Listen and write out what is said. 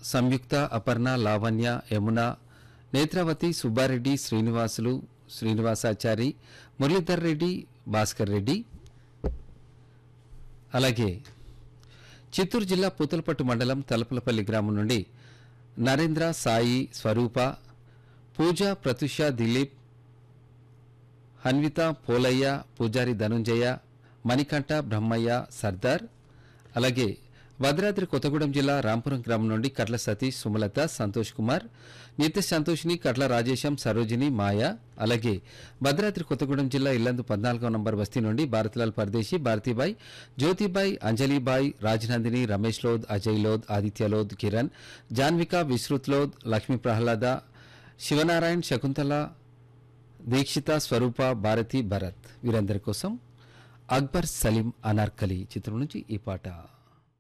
సంయుక్త అపర్ణ లావణ్య యమున నేత్రావతి సుబ్బారెడ్డి శ్రీనివాసులు శ్రీనివాసాచారి మురళీధర్ రెడ్డి భాస్కర్ రెడ్డి అలాగే చిత్తూరు జిల్లా పూతలపట్టు మండలం తలపలపల్లి గ్రామం నుండి నరేంద్ర సాయి స్వరూప పూజ ప్రతుష దిలీప్ హన్విత పోలయ్య పూజారి ధనుంజయ మణికంఠ బ్రహ్మయ్య సర్దార్ అలాగే భద్రాద్రి కొత్తగూడెం జిల్లా రాంపురం గ్రామం నుండి కట్ల సతీష్ సుమలత సంతోష్ కుమార్ నిత్య సంతోషిని కట్ల రాజేశం సరోజిని మాయ అలాగే భద్రాద్రి కొత్తగూడెం జిల్లా ఇల్లందు పద్నాలుగో నంబర్ బస్తీ నుండి భారతిలాల్ పరదేశి భారతీబాయ్ జ్యోతిబాయ్ అంజలిబాయ్ రాజనందిని రమేష్ లోద్ అజయ్ లోద్ ఆదిత్య లోద్ కిరణ్ జాన్విక విశ్రుత్ లోద్ లక్ష్మీ ప్రహ్లాద శివనారాయణ్ శకుంతల దీక్షిత స్వరూప భారతి భరత్ వీరందరి కోసం అక్బర్ సలీం అనార్కలి చిత్రం నుంచి ఈ పాట